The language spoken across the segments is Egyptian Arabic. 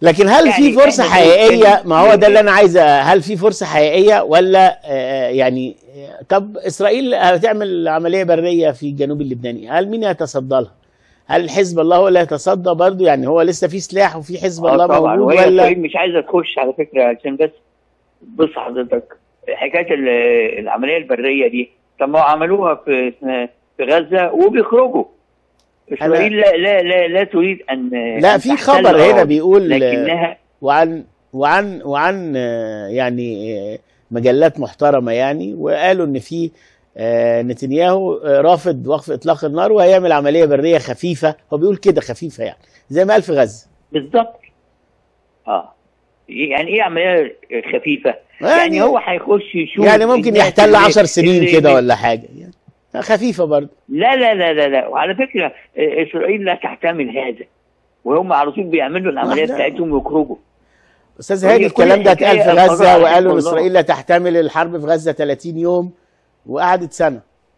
لكن هل يعني في فرصه إحنا حقيقيه بنتكلم- ما هو ده اللي انا عايز أ- هل في فرصه حقيقيه ولا آه، يعني آه، طب اسرائيل هتعمل عمليه بريه في الجنوب اللبناني هل مين هيتصدى لها هل حزب الله هو اللي هيتصدى برضه يعني هو لسه في سلاح وفي حزب اه الله طبعا موجود وهي ولا اسرائيل مش عايزه تخش على فكره عشان بس بص حضرتك حكايه ال- العمليه البريه دي طب ما هو عملوها في في غزه وبيخرجوا اسرائيل لا لا لا, لا تريد ان لا أن في تحتل خبر هنا أراضي، بيقول آه، لكنها وعن وعن وعن آه، يعني آه، مجلات محترمه يعني وقالوا ان في آه، نتنياهو آه، رافض وقف اطلاق النار وهيعمل عمليه بريه خفيفه هو بيقول كده خفيفه يعني زي ما قال في غزه بالظبط اه يعني ايه عمليه خفيفه؟ يعني- يعني, هو هيخش يشوف يعني ممكن الناس يحتل اللي- 10 سنين اللي- كده ولا حاجه يعني خفيفه برضه لا لا لا لا لا وعلى فكره آه، اسرائيل لا تحتمل هذا وهم على طول بيعملوا العمليات لا. بتاعتهم ويخرجوا استاذ وهي هادي كل الكلام ده اتقال في الحكاية غزه القضاء وقالوا ان حزب الله. اسرائيل لا تحتمل الحرب في غزه 30 يوم وقعدت سنه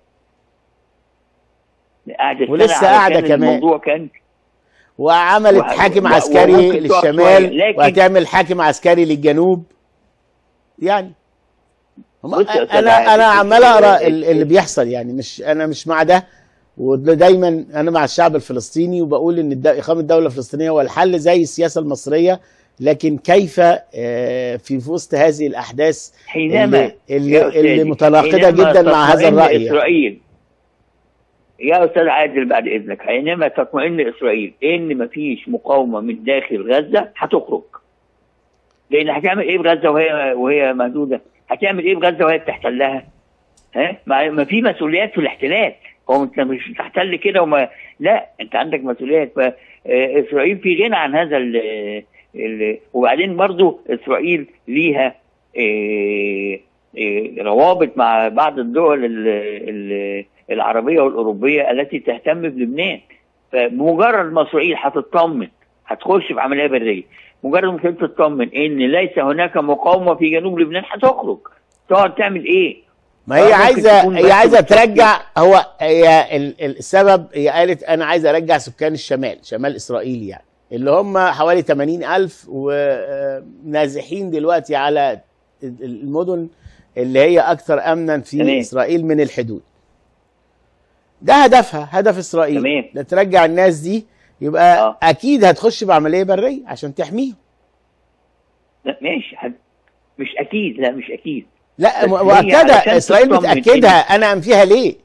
قعدت ولسه سنة قاعدة علشان كمان. الموضوع كان وعملت وه- حاكم و- عسكري وممكن تقف للشمال شوية، لكن- وهتعمل حاكم عسكري للجنوب يعني هم- بص يا أستاذ انا عادل، انا عمال اقرا ال- ال- اللي بيحصل يعني مش انا مش مع ده ودايما انا مع الشعب الفلسطيني وبقول ان الد- اقامه دوله فلسطينيه هو الحل زي السياسه المصريه لكن كيف آه، في في وسط هذه الاحداث حينما اللي, يا اللي, أستاذي، اللي متناقضه حينما جدا مع هذا تطمئن الراي يعني. اسرائيل يا استاذ عادل بعد اذنك حينما تطمئن اسرائيل ان مفيش مقاومه من داخل غزه هتخرج لان هتعمل ايه بغزه وهي وهي مهدوده؟ هتعمل ايه بغزه وهي بتحتلها؟ ها؟ ما ما في مسؤوليات في الاحتلال هو انت مش بتحتل كده وما لا انت عندك مسؤوليات فاسرائيل في غنى عن هذا ال ال وبعدين برضو اسرائيل ليها إيه إيه روابط مع بعض الدول ال ال العربيه والاوروبيه التي تهتم بلبنان فبمجرد ما اسرائيل هتطمن هتخش في عمليه بريه مجرد ما اسرائيل تطمن ان ليس هناك مقاومه في جنوب لبنان هتخرج تقعد تعمل ايه؟ ما هي آه، ممكن عايزه تكون هي بس عايزه بتفكر. ترجع هو هي ال- ال- السبب هي قالت انا عايزه ارجع سكان الشمال شمال اسرائيل يعني اللي هم حوالي 80 الف ونازحين دلوقتي على ال- المدن اللي هي اكثر امنا في تمام. اسرائيل من الحدود ده هدفها هدف اسرائيل تمام. ده ترجع الناس دي يبقى آه. اكيد هتخش بعمليه بريه عشان تحميهم لا ماشي حد. مش اكيد لا مش اكيد لا بس هي مؤكده علشان اسرائيل تطمن بتاكدها انا انفيها ليه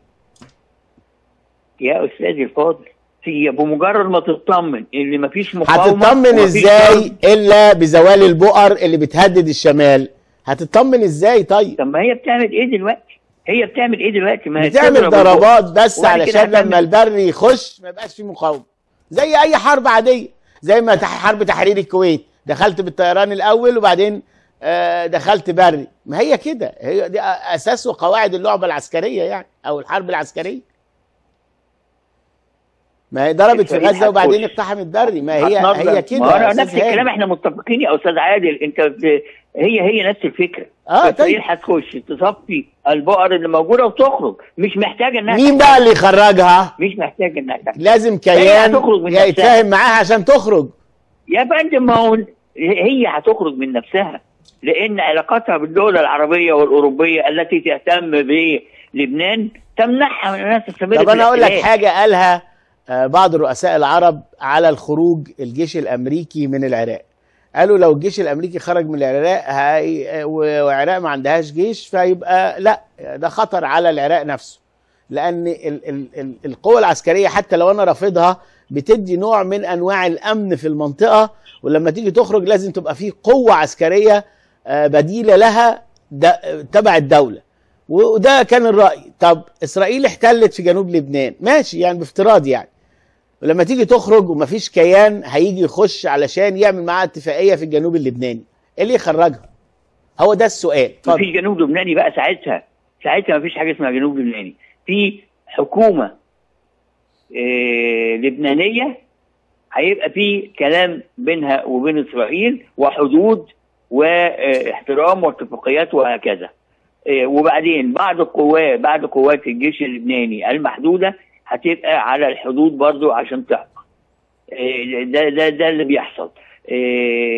يا استاذي الفاضل هي بمجرد ما تطمن ان مفيش مقاومه هتطمن ومفيش ازاي ضرب، الا بزوال البؤر اللي بتهدد الشمال هتطمن ازاي طيب طب ما هي بتعمل ايه دلوقتي؟ هي بتعمل ايه دلوقتي؟ ما هي بتعمل بتضرب البؤر. ضربات بس وبعد كده علشان هتعمل- لما البر يخش ما يبقاش فيه مقاومه زي اي حرب عاديه زي ما تح- حرب تحرير الكويت دخلت بالطيران الاول وبعدين آه، دخلت بري ما هي كده هي دي اساس وقواعد اللعبه العسكريه يعني او الحرب العسكريه ما هي ضربت في إسرائيل غزه وبعدين هتخش. اقتحمت بري ما هي هتنظم. هي كده ما هو يا أنا أستاذ نفس الكلام هاني. احنا متفقين يا استاذ عادل انت بت... هي هي نفس الفكره اه اسرائيل طيب هتخش تصفي البؤر اللي موجوده وتخرج مش محتاجه انها مين بقى اللي يخرجها مش محتاجه انها تحت. لازم هي كيان هتخرج من نفسها. يتفاهم معاها عشان تخرج يا فندم ما هو هي هتخرج من نفسها لان علاقتها بالدول العربيه والاوروبيه التي تهتم بلبنان تمنعها من انها تستمر طب في انا اقول لك الاحتلال. حاجه قالها آه، بعض الرؤساء العرب على الخروج الجيش الامريكي من العراق قالوا لو الجيش الامريكي خرج من العراق هي والعراق ما عندهاش جيش فيبقى لا ده خطر على العراق نفسه لان ال ال ال القوه العسكريه حتى لو انا رافضها بتدي نوع من انواع الامن في المنطقه ولما تيجي تخرج لازم تبقى في قوه عسكريه آه، بديله لها د- تبع الدوله وده كان الراي طب اسرائيل احتلت في جنوب لبنان ماشي يعني بافتراض يعني ولما تيجي تخرج ومفيش كيان هيجي يخش علشان يعمل معاها اتفاقيه في الجنوب اللبناني ايه اللي يخرجها هو ده السؤال اتفضل. مفيش جنوب لبناني بقى ساعتها ساعتها مفيش حاجه اسمها جنوب لبناني في حكومه آه، لبنانيه هيبقى في كلام بينها وبين اسرائيل وحدود واحترام واتفاقيات وهكذا آه، وبعدين بعض القوات بعض قوات الجيش اللبناني المحدوده هتبقى على الحدود برضو عشان تحكم آه، ده ده ده اللي بيحصل آه،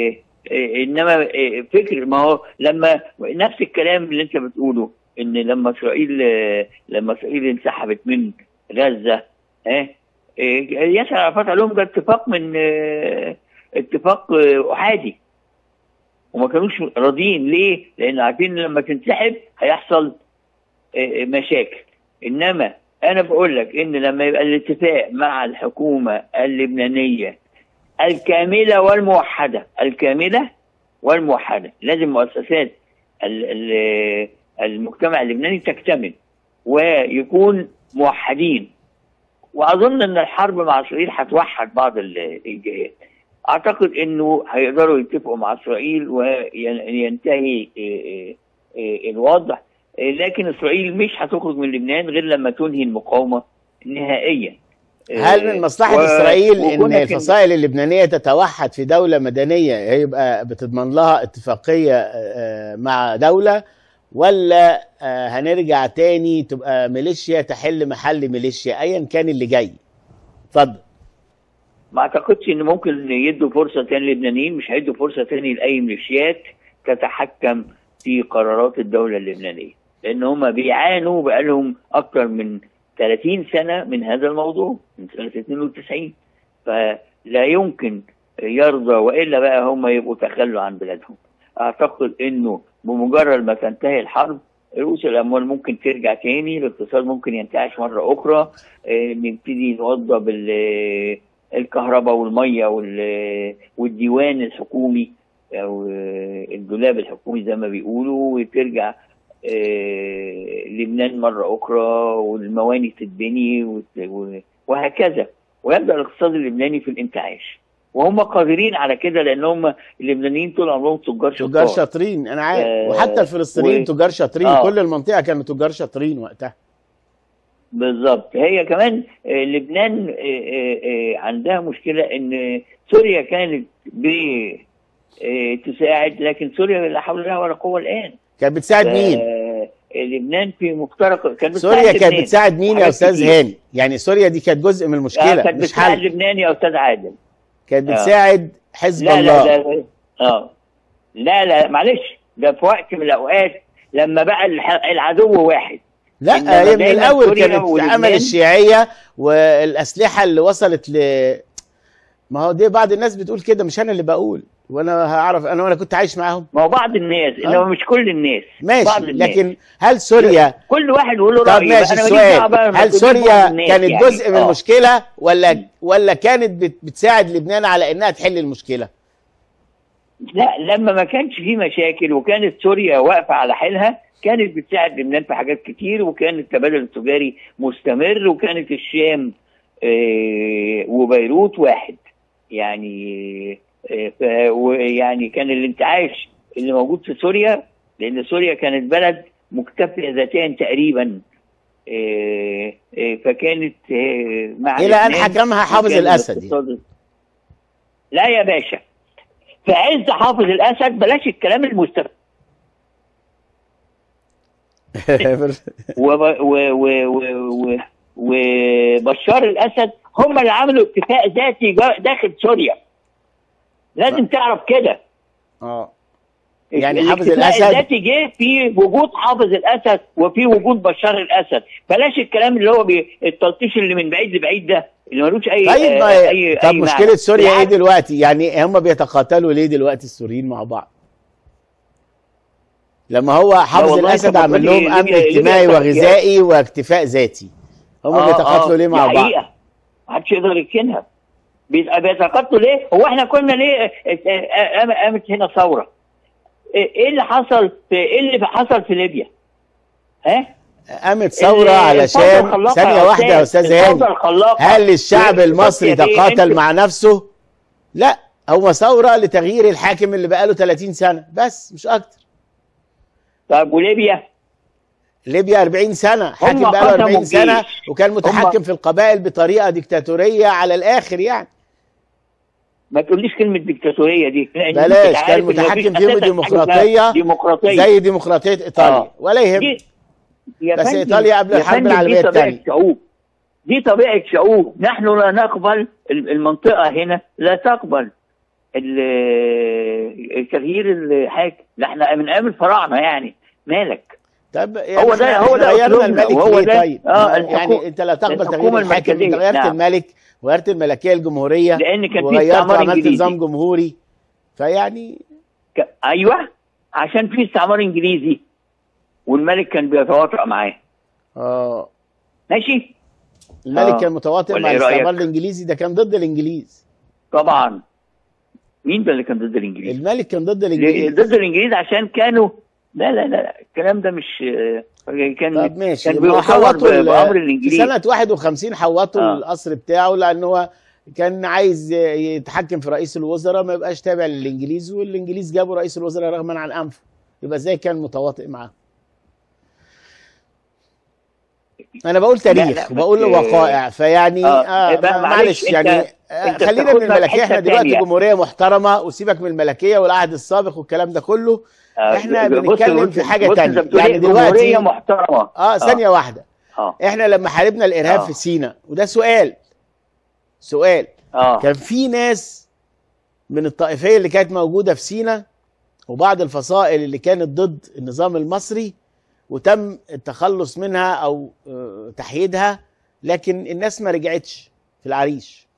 إيه انما إيه فكر ما هو لما نفس الكلام اللي انت بتقوله ان لما اسرائيل آه، لما اسرائيل انسحبت من غزه ها إيه ياسر عرفات قال لهم ده اتفاق من آه، اتفاق آه، احادي وما كانوش راضيين ليه؟ لان عارفين إن لما تنسحب هيحصل آه، مشاكل انما انا بقول لك ان لما يبقى الاتفاق مع الحكومه اللبنانيه الكامله والموحده الكامله والموحده لازم مؤسسات ال- ال- المجتمع اللبناني تكتمل ويكون موحدين واظن ان الحرب مع اسرائيل هتوحد بعض ال- الجهات اعتقد انه هيقدروا يتفقوا مع اسرائيل وينتهي الوضع لكن اسرائيل مش هتخرج من لبنان غير لما تنهي المقاومه نهائيا هل من مصلحة و- إسرائيل إن وكونك الفصائل اللبنانية تتوحد في دولة مدنية يبقى بتضمن لها اتفاقية آه، مع دولة ولا آه، هنرجع تاني تبقى ميليشيا تحل محل ميليشيا أيا كان اللي جاي اتفضل ما اعتقدش ان ممكن يدوا فرصه تاني للبنانيين مش هيدوا فرصه تاني لاي ميليشيات تتحكم في قرارات الدوله اللبنانيه لان هم بيعانوا بقالهم اكثر من 30 سنه من هذا الموضوع من سنه 92 فلا يمكن يرضى والا بقى هم يبقوا تخلوا عن بلادهم اعتقد انه بمجرد ما تنتهي الحرب رؤوس الاموال ممكن ترجع تاني الاقتصاد ممكن ينتعش مره اخرى آه، نبتدي نوضب ال- الكهرباء والميه وال- والديوان الحكومي او آه، الدولاب الحكومي زي ما بيقولوا وترجع آه، لبنان مره اخرى والمواني تتبني وت- و- وهكذا ويبدا الاقتصاد اللبناني في الانتعاش وهم قادرين على كده لان هم اللبنانيين طول عمرهم تجار تجار شطار شاطرين أنا عارف آه، وحتى الفلسطينيين و- تجار شاطرين آه. كل المنطقة كانوا تجار شاطرين وقتها بالظبط هي كمان آه، لبنان آه، آه، آه، عندها مشكله ان سوريا كانت ب آه، تساعد لكن سوريا لا حول لها ولا قوه الان كانت بتساعد مين؟ آه، لبنان في مفترق كانت سوريا بتساعد كانت لبنان. بتساعد مين يا حاجات أستاذ كتير. هاني؟ يعني سوريا دي كانت جزء من آه، المشكلة كانت مش بتساعد حل لبنان يا استاذ عادل كانت آه. بتساعد حزب لا الله لا لا اه لا لا معلش ده في وقت من الاوقات لما بقى الح- العدو واحد لا إنما هي من دايماً الاول سوريا كانت ولبنان- عمل الشيعيه والاسلحه اللي وصلت ل ما هو دي بعض الناس بتقول كده مش انا اللي بقول وانا هعرف انا وانا كنت عايش معاهم ما هو بعض الناس انما مش كل الناس ماشي بعض الناس. لكن هل سوريا كل واحد يقول له طب رايه ماشي أنا ماليش دعوة السؤال بقى لما هل تقول لي بعض سوريا الناس كانت يعني. جزء من آه. المشكله ولا ولا كانت بت- بتساعد لبنان على انها تحل المشكله لا لما ما كانش في مشاكل وكانت سوريا واقفه على حيلها كانت بتساعد لبنان في حاجات كتير وكان التبادل التجاري مستمر وكانت الشام آه، وبيروت واحد يعني آه، ف- ويعني كان الانتعاش اللي موجود في سوريا لان سوريا كانت بلد مكتفيه ذاتيا تقريبا آه، آه، فكانت آه، مع الى ان لبنان حكمها حافظ وكان الاسد يعني. الاقتصاد- لا يا باشا في عز حافظ الاسد بلاش الكلام المستفز وب- و- و- و- و- وبشار الاسد هم اللي عملوا اتفاق ذاتي جا- داخل سوريا لازم تعرف كده اه يعني حافظ الاتفاق الأسد- الذاتي جه في وجود حافظ الاسد وفي وجود بشار الاسد بلاش الكلام اللي هو بي... التلطيش اللي من بعيد لبعيد ده اللي ملوش اي طيب آه، ما اي طب أي مشكله معنى. سوريا ايه بالعكس، دلوقتي يعني هم بيتقاتلوا ليه دلوقتي السوريين مع بعض لما هو حافظ والله الاسد طب عمل ليبيا- لهم امن ليبيا- اجتماعي ليبيا- وغذائي واكتفاء ذاتي هم آه، بيتقاتلوا آه، ليه مع دي بعض حقيقة. محدش يقدر يركنها بيت- بيتقاتلوا ليه؟ هو احنا كنا ليه اه، اه، قام- قامت هنا ثوره؟ ايه إيه اللي حصل في ايه اللي حصل في ليبيا؟ ها؟ قامت ثوره ال- الفوضى علشان الخلاقة ثانيه يا واحده يا استاذ الفوضى هاني الخلاقة. هل الشعب بالظبط المصري يا بيه، تقاتل انتوا- مع نفسه لا هو ثوره لتغيير الحاكم اللي بقاله 30 سنه بس مش اكتر طب وليبيا؟ ليبيا 40 سنه حاكم هم بقاله 40 قسموا سنه الجيش. وكان متحكم هم- في القبائل بطريقه ديكتاتوريه على الاخر يعني ما تقوليش كلمه ديكتاتوريه دي لأن بلاش، أنت كان عارف إن متحكم مفيش فيهم أساساً حاجة ديمقراطية اسمها ديمقراطيه زي ديمقراطيه ايطاليا آه. ولا يهم دي يا بس فندم- إيطاليا قبل يا الحرب فندم العالمية دي طبيعة التانية. شعوب دي طبيعة شعوب نحن لا نقبل ال- المنطقة هنا لا تقبل ال- ال- تغيير الحاجه ده احنا من ايام الفراعنه يعني مالك طب يعني هو ده- إحنا- هو ده إحنا غيرنا أسلوبنا، الملك وهو ليه ده- طيب؟ آه، يعني الحكو- انت لا تقبل تغيير الحكومة الحاكم انت المركزية، غيرت نعم. الملك وغيرت الملكيه الجمهوريه لان كان في وغيرت استعمار وعملت انجليزي نظام جمهوري فيعني ك... ايوه عشان في استعمار انجليزي والملك كان بيتواطأ معاه اه ماشي الملك آه. كان متواطئ ولا مع إيه رأيك؟ الاستعمار الانجليزي ده كان ضد الانجليز طبعا مين ده اللي كان ضد الانجليز الملك كان ضد ليه- الانجليز ضد الانجليز عشان كانوا لا لا لا الكلام ده مش كان طب ماشي كان ما هو بيؤتمر حوطوا ب- ال- بامر في الانجليز سنة 51 حوطوا آه. القصر بتاعه لأن هو كان عايز يتحكم في رئيس الوزراء ما يبقاش تابع للإنجليز والإنجليز جابوا رئيس الوزراء رغما عن أنفه يبقى ازاي كان متواطئ معاه أنا بقول لا، تاريخ بس- وبقول وقائع فيعني آه، آه يبقى ما- معلش، معلش أنت- يعني آه، أنت خلينا من بتاخدنا في الملكية احنا حتة دلوقتي تانية. جمهورية محترمة وسيبك من الملكية والعهد السابق والكلام ده كله آه، إحنا بص- بنتكلم بص- في حاجة بص، تانية. أنت بتقول يعني إيه؟ دلوقتي- جمهورية محترمة اه ثانية واحدة اه احنا لما حاربنا الارهاب آه. في سيناء وده سؤال سؤال اه كان في ناس من الطائفيه اللي كانت موجوده في سيناء وبعض الفصائل اللي كانت ضد النظام المصري وتم التخلص منها او آه، تحييدها لكن الناس ما رجعتش في العريش